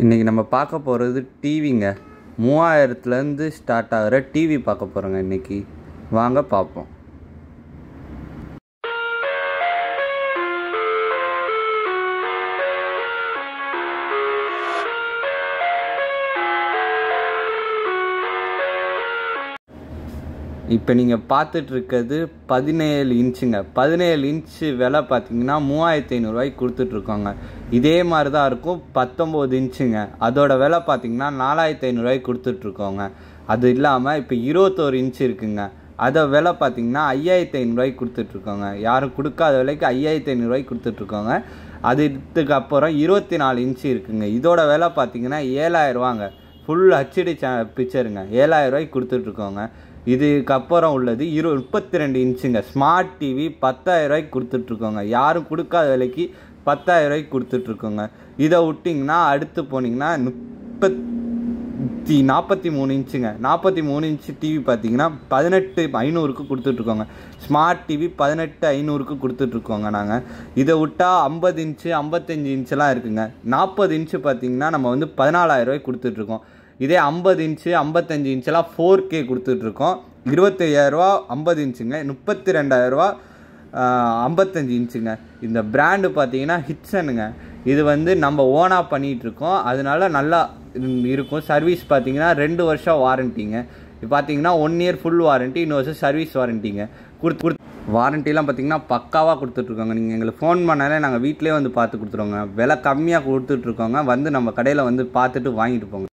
இன்றைக்கி நம்ம பார்க்க போகிறது டிவிங்க மூவாயிரத்துலேருந்து ஸ்டார்ட் ஆகிற டிவி பார்க்க போகிறோங்க இன்றைக்கி வாங்க பார்ப்போம் இப்போ நீங்கள் பார்த்துட்டு இருக்கிறது பதினேழு இன்ச்சுங்க பதினேழு இன்ச்சு விலை பார்த்தீங்கன்னா மூவாயிரத்தி ஐநூறுரூவாய்க்கு கொடுத்துட்ருக்கோங்க இதே மாதிரி தான் இருக்கும் பத்தொம்போது இன்ச்சுங்க அதோட விலை பார்த்தீங்கன்னா நாலாயிரத்தி ஐநூறுரூவாய்க்கு கொடுத்துட்ருக்கோங்க அது இல்லாமல் இப்போ இருபத்தோரு இன்ச்சு இருக்குங்க அதை விலை பார்த்தீங்கன்னா ஐயாயிரத்தி ஐநூறுரூவாய்க்கு கொடுத்துட்ருக்கோங்க யாரும் கொடுக்காத விலைக்கு ஐயாயிரத்தி ஐநூறுரூவாய்க்கு கொடுத்துட்ருக்கோங்க அது இதுக்கு அப்புறம் இருபத்தி நாலு இன்ச்சு இருக்குங்க இதோட விலை பார்த்தீங்கன்னா ஏழாயிரரூவாங்க ஃபுல் ஹச்டி சே பிக்சருங்க ஏழாயிரரூவாய்க்கு கொடுத்துட்ருக்கோங்க இதுக்கப்புறம் உள்ளது இரு முப்பத்தி ரெண்டு இன்ச்சுங்க ஸ்மார்ட் டிவி பத்தாயிரரூவாய்க்கு கொடுத்துட்ருக்கோங்க யாரும் கொடுக்காத விலைக்கு பத்தாயிரரூவாய்க்கு கொடுத்துட்ருக்கோங்க இதை விட்டிங்கன்னா அடுத்து போனீங்கன்னா முப்பத்தி நாற்பத்தி மூணு இன்ச்சுங்க நாற்பத்தி மூணு இன்ச்சு டிவி பார்த்தீங்கன்னா பதினெட்டு ஐநூறுக்கு கொடுத்துட்ருக்கோங்க ஸ்மார்ட் டிவி பதினெட்டு ஐநூறுக்கு கொடுத்துட்ருக்கோங்க நாங்கள் இதை விட்டால் ஐம்பது இன்ச்சு ஐம்பத்தஞ்சு இன்ச்செலாம் இருக்குங்க நாற்பது இன்ச்சு பார்த்தீங்கன்னா நம்ம வந்து பதினாலாயிரரூவாய்க்கு கொடுத்துட்ருக்கோம் இதே ஐம்பது இன்ச்சு ஐம்பத்தஞ்சு இன்ச்செல்லாம் ஃபோர் கே கொடுத்துட்ருக்கோம் இருபத்தையாயிரரூவா ஐம்பது இன்ச்சுங்க முப்பத்தி ரெண்டாயிரரூவா ஐம்பத்தஞ்சு இன்ச்சுங்க இந்த பிராண்டு பார்த்தீங்கன்னா ஹிட்சனுங்க இது வந்து நம்ம ஓனாக பண்ணிகிட்ருக்கோம் அதனால நல்லா இருக்கும் சர்வீஸ் பார்த்தீங்கன்னா ரெண்டு வருஷம் வாரண்டிங்க இது பார்த்தீங்கன்னா ஒன் இயர் ஃபுல் வாரண்ட்டி இன்னும் வருஷம் சர்வீஸ் வாரண்டிங்க கொடுத்து கொடுத்து வாரண்டிலாம் பார்த்தீங்கன்னா பக்காவாக கொடுத்துட்ருக்கோங்க நீங்கள் எங்களுக்கு ஃபோன் பண்ணாலே நாங்கள் வீட்டிலே வந்து பார்த்து கொடுத்துருவோங்க விலை கம்மியாக கொடுத்துட்ருக்கோங்க வந்து நம்ம கடையில் வந்து பார்த்துட்டு வாங்கிட்டு போங்க